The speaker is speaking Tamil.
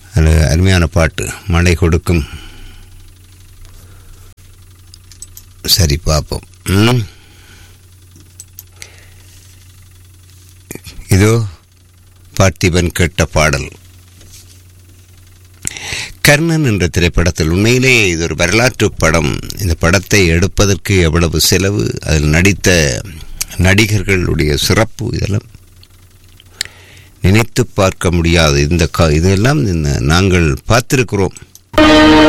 அது அருமையான பாட்டு மழை கொடுக்கும் சரி பார்ப்போம் ம். இதோ பார்த்திபன் கேட்ட பாடல் கர்ணன் என்ற திரைப்படத்தில் உண்மையிலே இது ஒரு வரலாற்று படம் இந்த படத்தை எடுப்பதற்கு எவ்வளவு செலவு அதில் நடித்த நடிகர்களுடைய சிறப்பு இதெல்லாம் நினைத்து பார்க்க முடியாது இந்த கா இதெல்லாம் இந்த நாங்கள் பார்த்திருக்கிறோம்